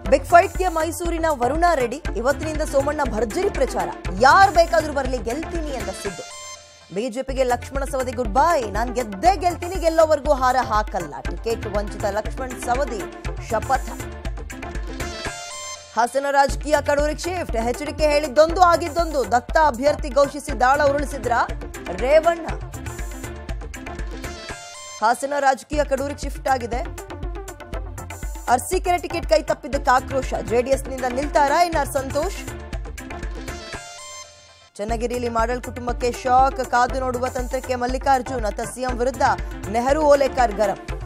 big ಫೈಟ್ಗೆ ಮೈಸೂರಿನ ವರುಣ ರೆಡ್ಡಿ ಇವತ್ತಿನಿಂದ ಸೋಮಣ್ಣ ಭರ್ಜರಿ ಪ್ರಚಾರ ಯಾರು ಬೇಕಾದ್ರೂ ಬರಲಿ ಗೆಲ್ತೀನಿ ಎಂದ ಸಿದ್ದು ಬಿಜೆಪಿಗೆ ಲಕ್ಷ್ಮಣ ಸವದಿ ಗುಡ್ ಬೈ ನಾನ್ ಗೆದ್ದೇ ಗೆಲ್ತೀನಿ ಗೆಲ್ಲೋವರೆಗೂ ಹಾರ ಹಾಕಲ್ಲ ಟಿಕೆಟ್ ವಂಚಿತ ಲಕ್ಷ್ಮಣ್ ಸವದಿ ಶಪಥ ಹಾಸನ ರಾಜಕೀಯ ಕಡೂರಿಗೆ ಶಿಫ್ಟ್ ಎಚ್ಚರಿಕೆ ಹೇಳಿದ್ದೊಂದು ಆಗಿದ್ದೊಂದು ದತ್ತ ಅಭ್ಯರ್ಥಿ ಘೋಷಿಸಿ ದಾಳ ಉರುಳಿಸಿದ್ರ ರೇವಣ್ಣ ಹಾಸನ ರಾಜಕೀಯ ಕಡೂರಿಗೆ ಶಿಫ್ಟ್ ಆಗಿದೆ ಅರ್ಸಿಕೆರೆ ಟಿಕೆಟ್ ಕೈ ತಪ್ಪಿದ್ದಕ್ಕೆ ಆಕ್ರೋಶ ಜೆಡಿಎಸ್ನಿಂದ ನಿಲ್ತಾರಾ ಎನ್ಆರ್ ಸಂತೋಷ್ ಚನ್ನಗಿರಿಯಲ್ಲಿ ಮಾಡಲ್ ಕುಟುಂಬಕ್ಕೆ ಶಾಕ್ ಕಾದು ನೋಡುವ ತಂತ್ರಕ್ಕೆ ಮಲ್ಲಿಕಾರ್ಜುನ್ ಅತ್ತ ಸಿಎಂ ವಿರುದ್ಧ ನೆಹರು ಓಲೇಕರ್ ಗರಂ